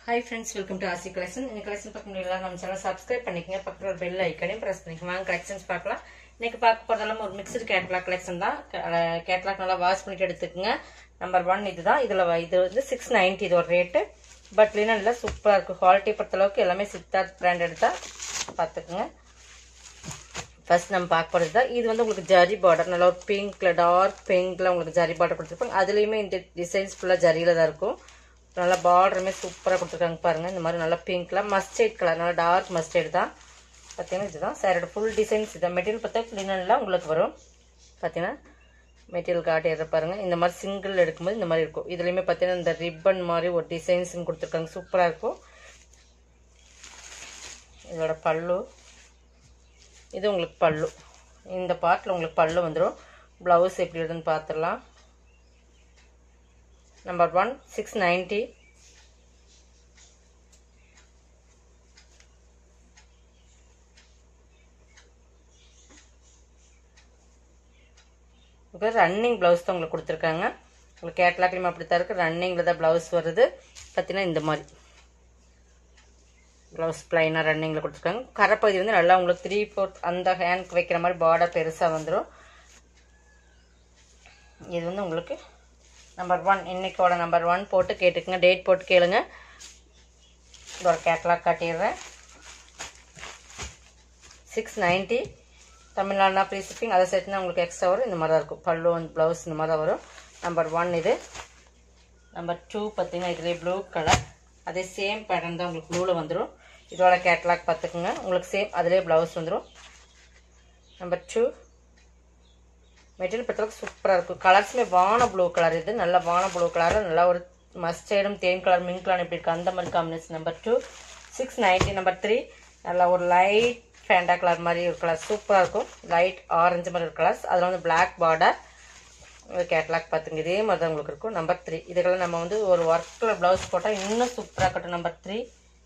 hi friends welcome to Aasi collection இந்த collection பார்க்க முடியல நம்ம சேனல் சப்ஸ்கிரைப் பண்ணிக்கங்க பக்கத்தில் ஒரு பெல் ஐக்கனையும் ப்ரெஸ் பண்ணிக்கோங்க வாங்க கலெக்ஷன்ஸ் பார்க்கலாம் இன்னைக்கு பார்க்க போறதெல்லாம் ஒரு மிக்சடு கேட்லாக் கலெக்ஷன் தான் கேட்லாக் நல்லா வாஷ் பண்ணிட்டு எடுத்துக்கோங்க நம்பர் ஒன் இதுதான் இதில் இது வந்து சிக்ஸ் நைன்ட்டி இது ஒரு ரேட்டு பட் லினனில் சூப்பராக இருக்கும் குவாலிட்டி பொறுத்தளவுக்கு எல்லாமே சித்தார்த் பிராண்ட் எடுத்தால் பார்த்துக்குங்க ஃபர்ஸ்ட் நம்ம பார்க்க போகிறது தான் இது வந்து உங்களுக்கு ஜரி பார்டர் நல்லா ஒரு பிங்க்ல டார்க் பிங்க்ல உங்களுக்கு ஜரி பார்டர் கொடுத்துருப்பாங்க அதுலேயுமே இந்த டிசைன்ஸ் ஃபுல்லாக ஜரியில் தான் இருக்கும் நல்லா பார்டருமே சூப்பராக கொடுத்துருக்காங்க பாருங்கள் இந்த மாதிரி நல்லா பிங்க்ல மஸ்டர்ட் கலர் நல்லா டார்க் மஸ்டர்ட் தான் பார்த்தீங்கன்னா இதுதான் சாரோட ஃபுல் டிசைன்ஸ் இதான் மெட்டீரியல் பார்த்தா லினனில் உங்களுக்கு வரும் பார்த்தீங்கன்னா மெட்டீரியல் காட்டிடுற பாருங்கள் இந்த மாதிரி சிங்கிள் எடுக்கும்போது இந்த மாதிரி இருக்கும் இதுலேயுமே பார்த்தீங்கன்னா இந்த ரிப்பன் மாதிரி ஒரு டிசைன்ஸ் கொடுத்துருக்காங்க சூப்பராக இருக்கும் இதோட பல்லு இது உங்களுக்கு பல்லு இந்த பார்ட்டில் உங்களுக்கு பல்லு வந்துடும் ப்ளவுஸ் எப்படி இருக்குதுன்னு பார்த்துடலாம் நம்பர் ஒன் சிக்ஸ் நைன்ட்டி இப்போ ரன்னிங் ப்ளவுஸ் தான் உங்களுக்கு கொடுத்துருக்காங்க உங்களுக்கு கேட்லாக்லேயும் அப்படி தான் இருக்குது ரன்னிங்கில் தான் ப்ளவுஸ் வருது பார்த்தீங்கன்னா இந்த மாதிரி ப்ளவுஸ் ப்ளைனாக ரன்னிங்கில் கொடுத்துருக்காங்க கரைப்பகுதி வந்து நல்லா உங்களுக்கு த்ரீ ஃபோர்த் அந்த ஹேண்ட்க்கு வைக்கிற மாதிரி பார்டர் பெருசாக வந்துடும் இது வந்து உங்களுக்கு நம்பர் ஒன் இன்னைக்கோட நம்பர் ஒன் போட்டு கேட்டுக்குங்க டேட் போட்டு கேளுங்க இதோட கேட்லாக் காட்டிடுறேன் சிக்ஸ் நைன்ட்டி தமிழ்நாடுனா ஃப்ரீ ஷிப்பிங் அதை சேர்த்துனா உங்களுக்கு எக்ஸ்ட்ரா வரும் இந்த மாதிரி தான் இருக்கும் பல்லு வந்து ப்ளவுஸ் இந்த மாதிரி தான் வரும் நம்பர் ஒன் இது நம்பர் டூ பார்த்தீங்கன்னா இதுலேயே ப்ளூ கலர் அதே சேம் பேட்டர்ன் தான் உங்களுக்கு ப்ளூவில் வந்துடும் இதோட கேட்லாக் பார்த்துக்குங்க உங்களுக்கு சேம் அதிலே ப்ளவுஸ் வந்துடும் நம்பர் டூ மெட்டீரியல் பொறுத்தளவுக்கு சூப்பராக இருக்கும் கலர்ஸுமே வான ப்ளூ கலர் இது நல்ல வான ப்ளூ கலரில் நல்லா ஒரு மஸ்டர்டும் தேன் கலர் மின் கலர் எப்படி இருக்குது அந்த மாதிரி combination number two six ninety number three நல்லா ஒரு லைட் ஃபேண்டா கலர் மாதிரி ஒரு கலர் சூப்பராக இருக்கும் லைட் ஆரஞ்சு மாதிரி ஒரு கலர்ஸ் அதில் வந்து பிளாக் பார்டர் கேட்லாக் பார்த்துங்க இதே மாதிரி தான் உங்களுக்கு இருக்கும் நம்பர் த்ரீ இதுக்கெல்லாம் நம்ம வந்து ஒரு ஒர்க்கில் ப்ளவுஸ் போட்டால் இன்னும் சூப்பராக கட்டும் நம்பர் த்ரீ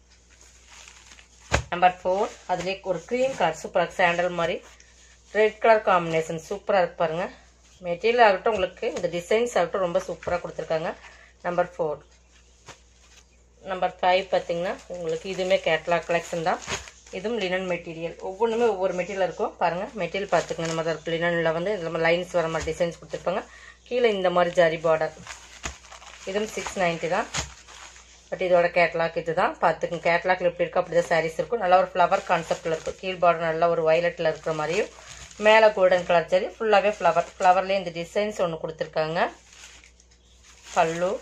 நம்பர் ஃபோர் அதுலேயே ஒரு க்ரீம் கலர் சூப்பராக சாண்டல் மாதிரி ரெட் கலர் காம்பினேஷன் சூப்பராக இருக்கு பாருங்கள் மெட்டீரியல் ஆகட்டும் உங்களுக்கு இந்த டிசைன்ஸ் ஆகட்டும் ரொம்ப சூப்பராக கொடுத்துருக்காங்க நம்பர் ஃபோர் நம்பர் ஃபைவ் பார்த்தீங்கன்னா உங்களுக்கு இதுவுமே கேட்லாக் கலெக்ஷன் தான் இதுவும் லினன் மெட்டீரியல் ஒவ்வொன்றுமே ஒவ்வொரு மெட்டீரியல் இருக்கும் பாருங்கள் மெட்டீரியல் பார்த்துக்கங்க இந்த மாதிரி இருக்கும் லினனில் வந்து இந்த மாதிரி லைன்ஸ் வர மாதிரி டிசைன்ஸ் கொடுத்துருப்பாங்க கீழே இந்த மாதிரி ஜரி பார்டர் இதுவும் சிக்ஸ் நைன்ட்டி தான் பட் இதோட கேட்லாக் இது தான் பார்த்துக்கங்க கேட்லாக்ல எப்படி இருக்கும் அப்படி தான் சாரீஸ் இருக்கும் நல்லா ஒரு ஃப்ளவர் கான்செப்டில் இருக்கும் கீழ் பார்டர் நல்லா ஒரு வயலட்டில் இருக்கிற மாதிரியும் மேலே கோல்டன் கலர் சரி ஃபுல்லாகவே ஃப்ளவர் ஃப்ளவர்லேயே இந்த டிசைன்ஸ் ஒன்று கொடுத்துருக்காங்க பல்லு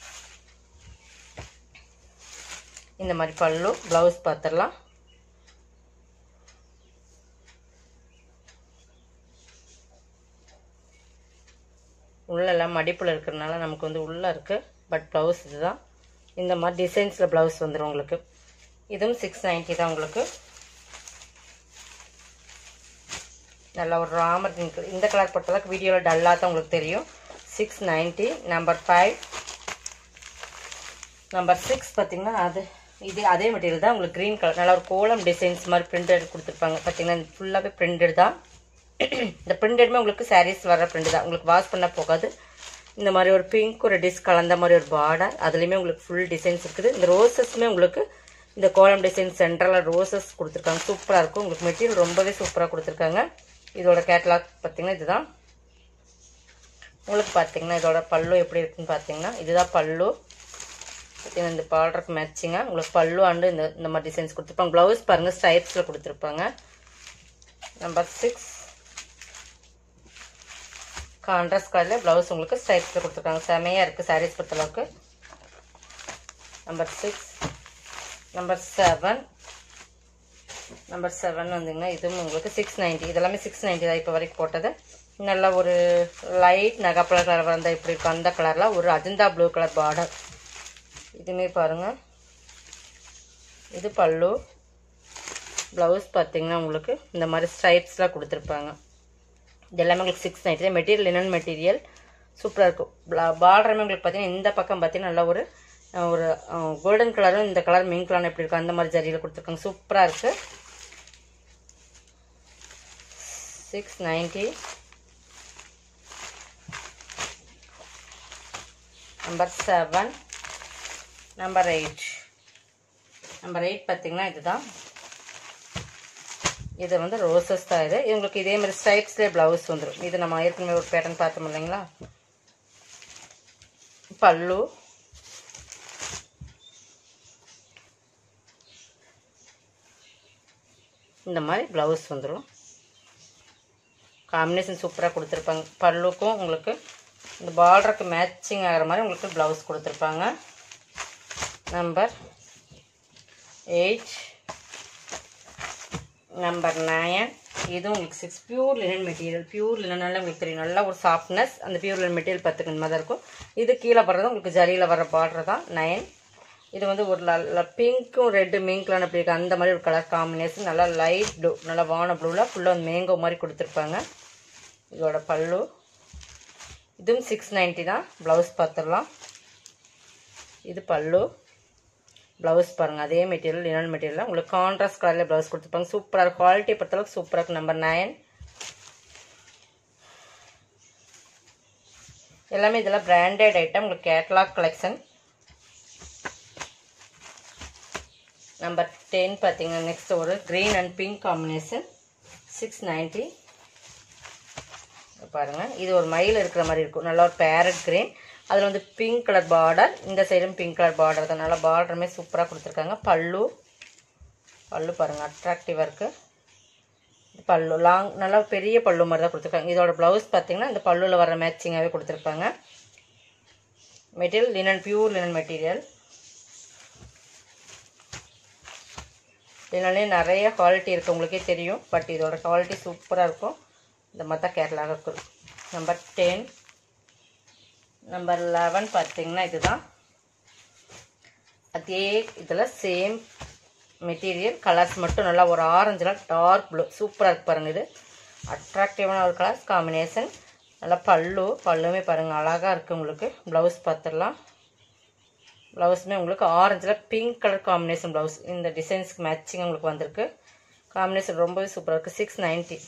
இந்த மாதிரி பல்லு ப்ளவுஸ் பார்த்துடலாம் உள்ளெல்லாம் மடிப்பில் இருக்கிறதுனால நமக்கு வந்து உள்ளே இருக்குது பட் ப்ளவுஸ் இதுதான் இந்த மாதிரி டிசைன்ஸில் ப்ளவுஸ் வந்துடும் உங்களுக்கு இதுவும் சிக்ஸ் நைன்ட்டி தான் உங்களுக்கு நல்லா ஒரு ராமர் இந்த கலர் பொறுத்தளவுக்கு வீடியோவில் டல்லாக தான் உங்களுக்கு தெரியும் six ninety number five number six பார்த்தீங்கன்னா அது இது அதே மெட்டீரியல் தான் உங்களுக்கு க்ரீன் கலர் நல்லா ஒரு கோலம் டிசைன்ஸ் மாதிரி பிரிண்டட் கொடுத்துருப்பாங்க பார்த்தீங்கன்னா ஃபுல்லாகவே பிரிண்டட் தான் இந்த பிரிண்டடுமே உங்களுக்கு சாரீஸ் வர பிரிண்ட் தான் உங்களுக்கு வாஷ் பண்ண போகாது இந்த மாதிரி ஒரு பிங்க் ஒரு டிஸ் கலந்த மாதிரி ஒரு பார்டர் அதுலேயுமே உங்களுக்கு ஃபுல் டிசைன்ஸ் இருக்குது இந்த ரோசஸ்மே உங்களுக்கு இந்த கோலம் டிசைன் சென்ட்ரலில் ரோசஸ் கொடுத்துருக்காங்க சூப்பராக இருக்கும் உங்களுக்கு மெட்டீரியல் ரொம்பவே சூப்பராக கொடுத்துருக்காங்க இதோட கேட்லாக் பார்த்தீங்கன்னா இதுதான் உங்களுக்கு பார்த்தீங்கன்னா இதோட பல்லு எப்படி இருக்குன்னு பார்த்தீங்கன்னா இதுதான் பல்லு பார்த்தீங்கன்னா இந்த பார்டருக்கு மேட்சிங்காக உங்களுக்கு பல்லு அண்டு இந்த இந்த மாதிரி டிசைன்ஸ் கொடுத்துருப்பாங்க ப்ளவுஸ் பாருங்கள் ஸ்டைப்ஸில் கொடுத்துருப்பாங்க நம்பர் சிக்ஸ் கான்ட்ராஸ்ட் கலரில் ப்ளவுஸ் உங்களுக்கு ஸ்டைப்ஸில் கொடுத்துருக்காங்க செமையாக இருக்குது சாரீஸ் பொறுத்தளவுக்கு number six number seven number seven வந்தீங்கன்னா இதுவும் உங்களுக்கு சிக்ஸ் நைன்ட்டி இதெல்லாமே சிக்ஸ் நைன்ட்டி தான் இப்போ வரைக்கும் போட்டது நல்ல ஒரு லைட் நகப்பழ கலர் வந்தால் இப்படி இருக்கும் அந்த கலரில் ஒரு அஜந்தா ப்ளூ கலர் பார்டர் இதுவுமே பாருங்கள் இது பல்லு ப்ளவுஸ் பார்த்தீங்கன்னா உங்களுக்கு இந்த மாதிரி ஸ்ட்ரைப்ஸ்லாம் கொடுத்துருப்பாங்க இது எல்லாமே உங்களுக்கு six ninety material linen material சூப்பராக இருக்கும் பார்டருமே உங்களுக்கு பார்த்தீங்கன்னா இந்த பக்கம் பார்த்தீங்கன்னா நல்லா ஒரு ஒரு கோல்டன் கலரும் இந்த கலர் மின் கலர் எப்படி இருக்கும் அந்த மாதிரி ஜரியில் கொடுத்துருக்காங்க சூப்பராக இருக்குது six ninety number seven number eight number eight பார்த்தீங்கன்னா இதுதான் இது வந்து ரோசஸ் தான் இது இவங்களுக்கு இதே மாதிரி ஸ்ட்ரைப்ஸ்லேயே ப்ளவுஸ் வந்துடும் இது நம்ம ஏற்கனவே ஒரு பேட்டர்ன் பார்த்தோம் இல்லைங்களா பல்லு இந்த மாதிரி ப்ளவுஸ் வந்துடும் காம்பினேஷன் சூப்பராக கொடுத்துருப்பாங்க பல்லுக்கும் உங்களுக்கு இந்த பார்டருக்கு மேட்சிங் ஆகிற மாதிரி உங்களுக்கு ப்ளவுஸ் கொடுத்துருப்பாங்க நம்பர் எயிட் நம்பர் நயன் இது உங்களுக்கு six pure linen material pure லினனால உங்களுக்கு தெரியும் நல்லா ஒரு சாஃப்ட்னஸ் அந்த பியூர் லினன் மெட்டீரியல் பார்த்துக்க இந்த மாதிரி இருக்கும் இது கீழே வர்றது உங்களுக்கு ஜரியில் வர பார்டர் தான் நயன் இது வந்து ஒரு பிங்க்கும் ரெட்டு மிங்க்லான அப்படி இருக்கு அந்த மாதிரி ஒரு கலர் காம்பினேஷன் நல்லா லைட் ப்ளூ நல்லா வான ப்ளூவில் ஃபுல்லாக வந்து மேங்கோ மாதிரி கொடுத்துருப்பாங்க இதோட பல்லு இதுவும் சிக்ஸ் நைன்ட்டி தான் ப்ளவுஸ் பார்த்துடலாம் இது பல்லு ப்ளவுஸ் பாருங்கள் அதே மெட்டீரியல் லினன் மெட்டீரியல் உங்களுக்கு கான்ட்ராஸ்ட் கலரில் ப்ளவுஸ் கொடுத்துருப்பாங்க சூப்பராக இருக்கும் குவாலிட்டி பொறுத்தளவுக்கு சூப்பராக இருக்கும் நம்பர் நயன் எல்லாமே இதெல்லாம் பிராண்டட் ஐட்டம் உங்களுக்கு கேட்லாக் கலெக்ஷன் நம்பர் டென் பார்த்தீங்கன்னா நெக்ஸ்ட் ஒரு green and pink combination six ninety பாருங்கள் இது ஒரு மயில் இருக்கிற மாதிரி இருக்கும் நல்லா ஒரு பேரட் க்ரீன் அதில் வந்து பிங்க் கலர் பார்டர் இந்த சைடும் பிங்க் கலர் பார்டர் தான் நல்லா பார்டருமே சூப்பராக கொடுத்துருக்காங்க பல்லு பல்லு பாருங்கள் அட்ராக்டிவாக இருக்குது பல்லு லாங் நல்லா பெரிய பல்லு மாதிரி தான் கொடுத்துருக்காங்க இதோட ப்ளவுஸ் பார்த்தீங்கன்னா இந்த பல்லுவில் வர மேட்சிங்காகவே கொடுத்துருப்பாங்க material linen pure linen material இதனாலே நிறைய குவாலிட்டி இருக்குது உங்களுக்கே தெரியும் பட் இதோட குவாலிட்டி சூப்பராக இருக்கும் இந்த மற்ற கேரளாக இருக்கும் நம்பர் டென் நம்பர் லெவன் பார்த்தீங்கன்னா இதுதான் அதே இதில் சேம் மெட்டீரியல் கலர்ஸ் மட்டும் நல்லா ஒரு ஆரஞ்சில் டார்க் ப்ளூ சூப்பராக இருக்கு பாருங்கள் இது அட்ராக்டிவான ஒரு கலர்ஸ் காம்பினேஷன் நல்லா பல்லு பல்லுமே பாருங்கள் அழகாக இருக்குது உங்களுக்கு ப்ளவுஸ் பார்த்துடலாம் ப்ளவுஸுமே உங்களுக்கு ஆரஞ்சில் பிங்க் கலர் காம்பினேஷன் ப்ளவுஸ் இந்த டிசைன்ஸ்க்கு மேட்சிங் உங்களுக்கு வந்திருக்கு காம்பினேஷன் ரொம்பவே சூப்பராக இருக்குது சிக்ஸ் நைன்ட்டி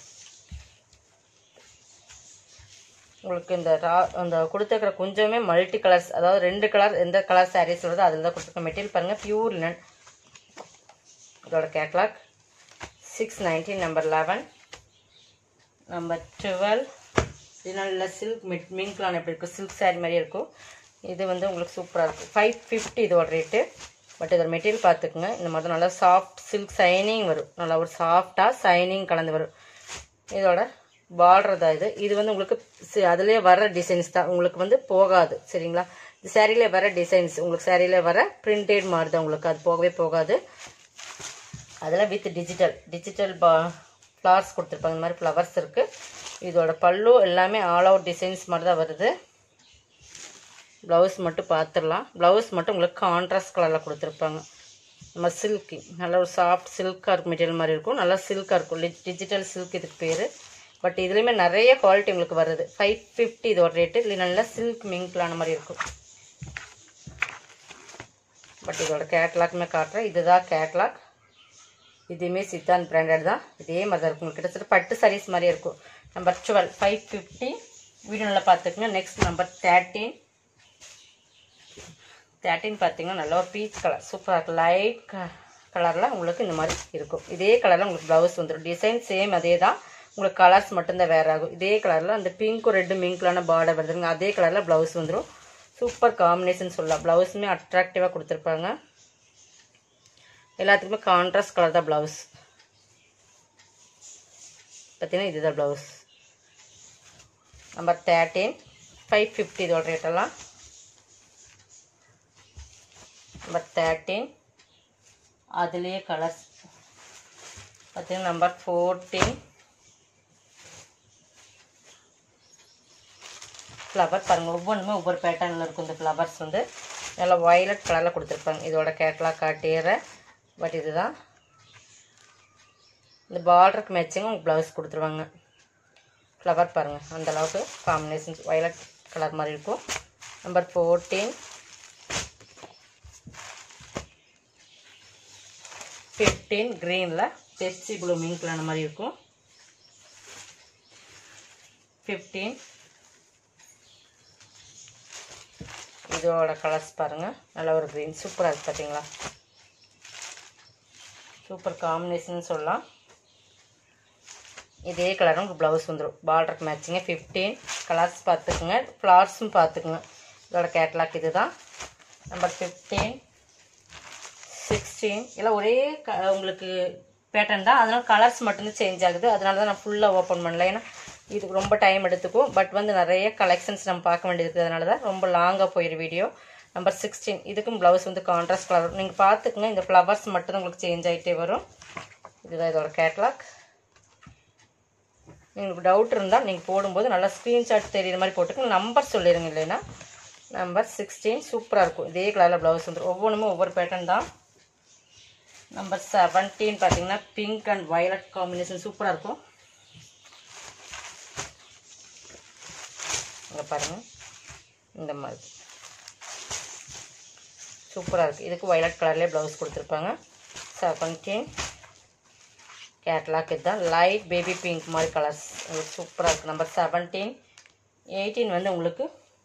உங்களுக்கு இந்த ரா அந்த கொடுத்துருக்கிற கொஞ்சமே மல்டி கலர்ஸ் அதாவது ரெண்டு கலர் எந்த கலர் சாரீஸ் வருதோ அதில் தான் கொடுத்துருக்க மெட்டீரியல் பாருங்கள் பியூர் லினன் இதோட catalogue six nineteen number eleven number twelve இது நல்ல சில்க் மிட் மிங்க்லான் எப்படி இருக்கும் சில்க் சாரீ மாதிரியே இருக்கும் இது வந்து உங்களுக்கு சூப்பராக இருக்கும் ஃபைவ் ஃபிஃப்டி இதோட ரேட்டு பட் இதோட மெட்டீரியல் பார்த்துக்குங்க இந்த மாதிரி நல்லா சாஃப்ட் சில்க் சைனிங் வரும் நல்லா ஒரு சாஃப்டாக சைனிங் கலந்து வரும் இதோட பார்டர் தான் இது இது வந்து உங்களுக்கு சி- அதுலயே வர டிசைன்ஸ் தான் உங்களுக்கு வந்து போகாது சரிங்களா இது சேரீல வர டிசைன்ஸ் உங்களுக்கு சேரீல வர பிரிண்டட் மாதிரி தான் உங்களுக்கு அது போகவே போகாது அதில் வித் டிஜிட்டல் டிஜிட்டல் பா ஃப்ளவர்ஸ் கொடுத்துருப்பாங்க இந்த மாதிரி ஃப்ளவர்ஸ் இருக்குது இதோட பல்லு எல்லாமே ஆல் அவுட் டிசைன்ஸ் மாதிரி தான் வருது ப்ளவுஸ் மட்டும் பார்த்துடலாம் ப்ளவுஸ் மட்டும் உங்களுக்கு கான்ட்ராஸ்ட் கலரில் கொடுத்துருப்பாங்க நம்ம சில்கி நல்ல ஒரு சாஃப்ட் சில்காக இருக்கும் மெட்டீரியல் மாதிரி இருக்கும் நல்லா சில்காக இருக்கும் டிஜிட்டல் சில்க் இதுக்கு பேர் பட் இதுலேயுமே நிறைய குவாலிட்டி உங்களுக்கு வருது ஃபைவ் ஃபிஃப்டி இதோட ரேட்டு இல்லை நல்லா சில்க் மிங்க்லான மாதிரி இருக்கும் பட் இதோட கேட்லாக்மே காட்டுறேன் இதுதான் கேட்லாக் இதுவுமே சித்தாந்த் பிராண்டட் தான் இதே மாதிரி தான் இருக்கும் கிட்டத்தட்ட பட்டு sarees மாதிரியே இருக்கும் number twelve five fifty video நல்லா பார்த்துக்குங்க நெக்ஸ்ட் நம்பர் தேர்ட்டீன் தேர்ட்டின் பார்த்தீங்கன்னா நல்ல ஒரு பீச் கலர் சூப்பராக இருக்கும் லைட் கலரில் உங்களுக்கு இந்த மாதிரி இருக்கும் இதே கலரில் உங்களுக்கு ப்ளவுஸ் வந்துடும் டிசைன் சேம் அதே தான் உங்களுக்கு கலர்ஸ் மட்டும்தான் வேறு ஆகும் இதே கலரில் அந்த பிங்க்கும் ரெட்டு மிங்க்லான பார்டர் வருதுங்க அதே கலரில் ப்ளவுஸ் வந்துடும் சூப்பர் காம்பினேஷன் சொல்லலாம் ப்ளவுஸுமே அட்ராக்டிவாக கொடுத்துருப்பாங்க எல்லாத்துக்குமே கான்ட்ராஸ்ட் கலர் தான் ப்ளவுஸ் பார்த்தீங்கன்னா இதுதான் blouse number thirteen five fifty இதோட ரேட்டெல்லாம் நம்பர் தேர்ட்டீன் அதுலேயே கலர்ஸ் பார்த்தீங்கன்னா நம்பர் ஃபோர்டீன் ஃப்ளவர் பாருங்கள் ஒவ்வொன்றுமே ஒவ்வொரு பேட்டர்னில் இருக்கும் இந்த ஃப்ளவர்ஸ் வந்து நல்லா வயலட் கலரில் கொடுத்துருப்பாங்க இதோட கேட்லாக் காட்டிடுறேன் பட் இதுதான் இந்த பார்டருக்கு மேட்சிங் உங்களுக்கு ப்ளவுஸ் கொடுத்துருவாங்க ஃப்ளவர் பாருங்கள் அந்த அளவுக்கு காம்பினேஷன்ஸ் வயலட் கலர் மாதிரி இருக்கும் நம்பர் ஃபோர்டீன் ஃபிஃப்டீன் க்ரீனில் பெப்சி ப்ளூமிங் கலர் மாதிரி இருக்கும் ஃபிஃப்டீன் இதோட கலர்ஸ் பாருங்கள் நல்ல ஒரு க்ரீன் சூப்பராக இருக்குது பார்த்தீங்களா சூப்பர் காம்பினேஷன் சொல்லலாம் இதே கலரும் உங்களுக்கு ப்ளவுஸ் வந்துடும் பார்டருக்கு மேட்சிங்க ஃபிஃப்டீன் கலர்ஸ் பார்த்துக்குங்க ஃப்ளார்ஸும் பார்த்துக்குங்க இதோட கேட்லாக் இது தான் நம்பர் ஃபிஃப்டீன் சிக்ஸ்டீன் எல்லாம் ஒரே க உங்களுக்கு பேட்டர்ன் தான் அதனால் கலர்ஸ் மட்டும்தான் சேஞ்ச் ஆகுது அதனால தான் நான் ஃபுல்லாக ஓப்பன் பண்ணல ஏன்னா இதுக்கு ரொம்ப டைம் எடுத்துக்கும் பட் வந்து நிறைய கலெக்ஷன்ஸ் நம்ம பார்க்க வேண்டியது அதனால தான் ரொம்ப லாங்காக போயிரு வீடியோ நம்பர் சிக்ஸ்டீன் இதுக்கும் ப்ளவுஸ் வந்து கான்ட்ராஸ்ட் கலர் நீங்கள் பார்த்துக்குங்க இந்த ஃப்ளவர்ஸ் மட்டும் தான் உங்களுக்கு சேஞ்ச் ஆகிட்டே வரும் இதுதான் இதோட கேட்லாக் உங்களுக்கு டவுட் இருந்தால் நீங்கள் போடும்போது நல்லா ஸ்க்ரீன்ஷாட் தெரியுற மாதிரி போட்டுக்கோங்க நம்பர் சொல்லிடுங்க இல்லைன்னா நம்பர் சிக்ஸ்டீன் சூப்பராக இருக்கும் இதே கலரில் ப்ளவுஸ் வந்துடும் ஒவ்வொன்றுமே ஒவ்வொரு பேட்டர்ன் தான் நம்பர் செவன்டீன் பார்த்தீங்கன்னா பிங்க் அண்ட் வயலட் காம்பினேஷன் சூப்பராக இருக்கும் இங்கே பாருங்கள் இந்த மாதிரி சூப்பராக இருக்குது இதுக்கு வயலட் கலர்லேயே ப்ளவுஸ் கொடுத்துருப்பாங்க செவன்டீன் கேட்லாக் இதுதான் லைட் பேபி பிங்க் மாதிரி கலர்ஸ் உங்களுக்கு சூப்பராக இருக்குது நம்பர் செவன்டீன் எயிட்டீன் வந்து உங்களுக்கு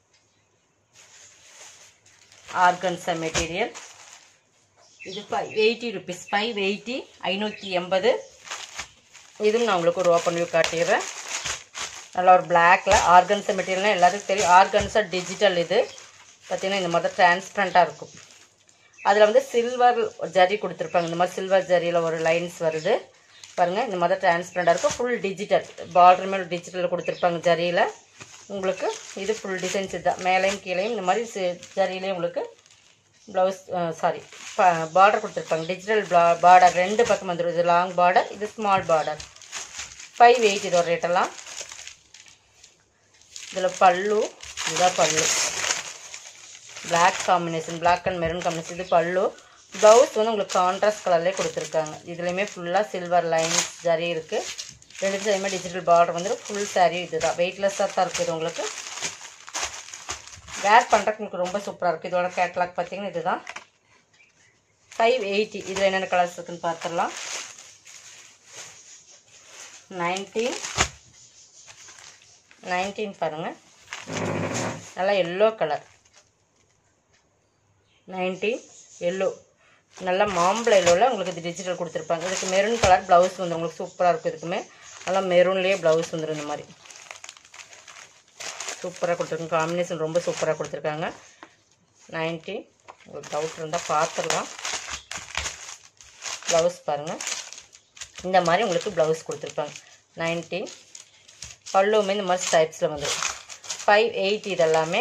ஆர்கன்ஸா மெட்டீரியல் இது five eighty rupees five eighty ஐநூற்றி எண்பது இதுவும் நான் உங்களுக்கு ஒரு ஓப்பன் வியூ காட்டிடுறேன் நல்லா ஒரு பிளாக்ல ஆர்கன்ஸா மெட்டீரியல்னால் எல்லாத்துக்கும் தெரியும் ஆர்கன்ஸா டிஜிட்டல் இது பார்த்தீங்கன்னா இந்த மாதிரி தான் டிரான்ஸ்பரண்ட்டாக இருக்கும் அதில் வந்து சில்வர் ஜரி கொடுத்துருப்பாங்க இந்த மாதிரி சில்வர் ஜரியில் ஒரு லைன்ஸ் வருது பாருங்கள் இந்த மாதிரி டிரான்ஸ்பரண்டாக இருக்கும் ஃபுல் டிஜிட்டல் பார்டர் மேலே டிஜிட்டலில் கொடுத்துருப்பாங்க ஜரியில் உங்களுக்கு இது ஃபுல் டிசைன்ஸ் இதுதான் மேலேயும் கீழேயும் இந்த மாதிரி சி- ஜரியிலையும் உங்களுக்கு ப்ளவுஸ் சாரி பார்டர் கொடுத்துருப்பாங்க டிஜிட்டல் பார்டர் ரெண்டு பக்கம் வந்துடும் இது லாங் பார்டர் இது ஸ்மால் பார்டர் ஃபைவ் எயிட் இதோட ரேட்டெல்லாம் இதில் பல்லு இதுதான் பல்லு Black combination Black and maroon combination இது பல்லு ப்ளவுஸ் வந்து உங்களுக்கு கான்ட்ராஸ்ட் கலர்லேயே கொடுத்துருக்காங்க இதுலேயுமே ஃபுல்லாக சில்வர் லைன்ஸ் ஜரி இருக்குது ரெண்டு சைடுமே டிஜிட்டல் பார்டர் வந்து ஃபுல் saree இதுதான் வெயிட்லெஸ்ஸாக தான் இருக்குது உங்களுக்கு வேர் பண்ணுறதுக்கு உங்களுக்கு ரொம்ப சூப்பராக இருக்குது இதோட கேட்லாக் பார்த்தீங்கன்னா இதுதான் ஃபைவ் எயிட்டி இதில் என்னென்ன கலர்ஸ் இருக்குன்னு பார்த்துடலாம் நைன்டீன் நைன்டீன் பாருங்கள் நல்லா எல்லோ கலர் நைன்டீன் எல்லோ நல்லா மாம்பழ எல்லோவில் உங்களுக்கு இது டிஜிட்டல் கொடுத்துருப்பாங்க இதுக்கு மெரூன் கலர் ப்ளவுஸ் வந்துடும் உங்களுக்கு சூப்பராக இருக்கும் இதுக்குமே நல்லா மெரூன்லேயே ப்ளவுஸ் வந்துடும் இந்த மாதிரி சூப்பராக கொடுத்துருக்காங்க காம்பினேஷன் ரொம்ப சூப்பராக கொடுத்துருக்காங்க நைன்டீன் உங்களுக்கு டவுட் இருந்தால் பார்த்துடலாம் ப்ளவுஸ் பாருங்கள் இந்த மாதிரி உங்களுக்கு ப்ளவுஸ் கொடுத்துருப்பாங்க நைன்டீன் பல்லுவுமே இந்த மாதிரி டைப்ஸில் வந்துடும் ஃபைவ் எயிட் இதெல்லாமே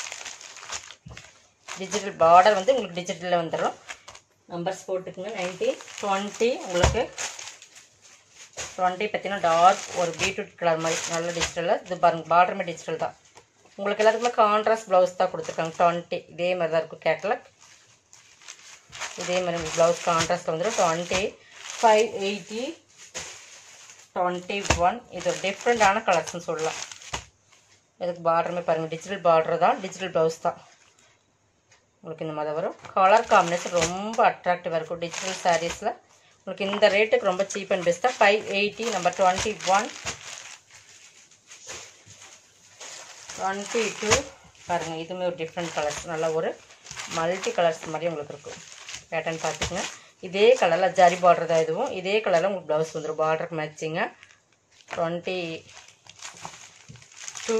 டிஜிட்டல் பார்டர் வந்து உங்களுக்கு டிஜிட்டலில் வந்துடும் நம்பர்ஸ் போட்டுக்குங்க நைன்டீன் டுவெண்ட்டி உங்களுக்கு டுவெண்ட்டி பார்த்தீங்கன்னா டார்க் ஒரு பீட்ரூட் கலர் மாதிரி நல்ல டிஜிட்டலில் இது பாருங்க பார்டருமே டிஜிட்டல் தான் உங்களுக்கு எல்லாத்துக்குமே கான்ட்ராஸ்ட் ப்ளவுஸ் தான் கொடுத்துருக்காங்க டுவெண்ட்டி இதே மாதிரி தான் இருக்கும் கேட்லாக் இதே மாதிரி உங்களுக்கு ப்ளவுஸ் கான்ட்ராஸ்ட் வந்துடும் twenty five eighty twenty one இது ஒரு டிஃப்ரெண்ட்டான கலர்ஸ்னு சொல்லலாம் இதுக்கு பார்டருமே பாருங்கள் டிஜிட்டல் பார்டர் தான் டிஜிட்டல் ப்ளவுஸ் தான் உங்களுக்கு இந்த மாதிரி வரும் கலர் காம்பினேஷன் ரொம்ப அட்ராக்டிவாக இருக்கும் டிஜிட்டல் சாரீஸில் உங்களுக்கு இந்த ரேட்டுக்கு ரொம்ப சீப் அண்ட் பெஸ்ட்டாக five eighty number twenty one twenty two பாருங்கள் இதுவுமே ஒரு டிஃப்ரெண்ட் கலர்ஸ் நல்ல ஒரு மல்டி கலர்ஸ் மாதிரி உங்களுக்கு இருக்கும் பேட்டர்ன் பார்த்துக்குங்க இதே கலரில் ஜரி பார்டர் தான் இதுவும் இதே கலரில் உங்களுக்கு ப்ளவுஸ் வந்துடும் பார்டருக்கு மேட்சிங்க டுவெண்ட்டி டூ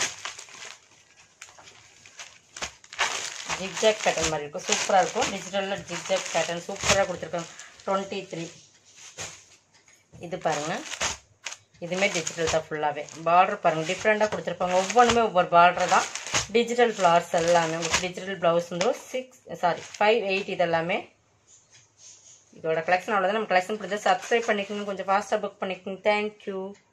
ஜிக்ஜாக் பேட்டர்ன் மாதிரி இருக்கும் சூப்பராக இருக்கும் டிஜிட்டலில் ஜிக்ஜாக் பேட்டர்ன் சூப்பராக கொடுத்துருக்காங்க டுவெண்ட்டி த்ரீ இது பாருங்கள் இதுவுமே டிஜிட்டல் தான் ஃபுல்லாகவே பார்டர் பாருங்கள் டிஃப்ரெண்ட்டாக கொடுத்துருப்பாங்க ஒவ்வொன்றுமே ஒவ்வொரு பார்டர் தான் டிஜிட்டல் ஃப்ளவர்ஸ் எல்லாமே உங்களுக்கு டிஜிட்டல் ப்ளவுஸ் வந்து சிக்ஸ் சாரி ஃபைவ் எயிட் இதெல்லாமே இதோட கலெக்ஷன் அவ்வளோதான் நம்ம கலெக்ஷன் பிடிச்சா சப்ஸ்கிரைப் பண்ணிக்கோங்க கொஞ்சம் ஃபாஸ்ட்டாக புக் பண்ணிக்கோங்க தேங்க்யூ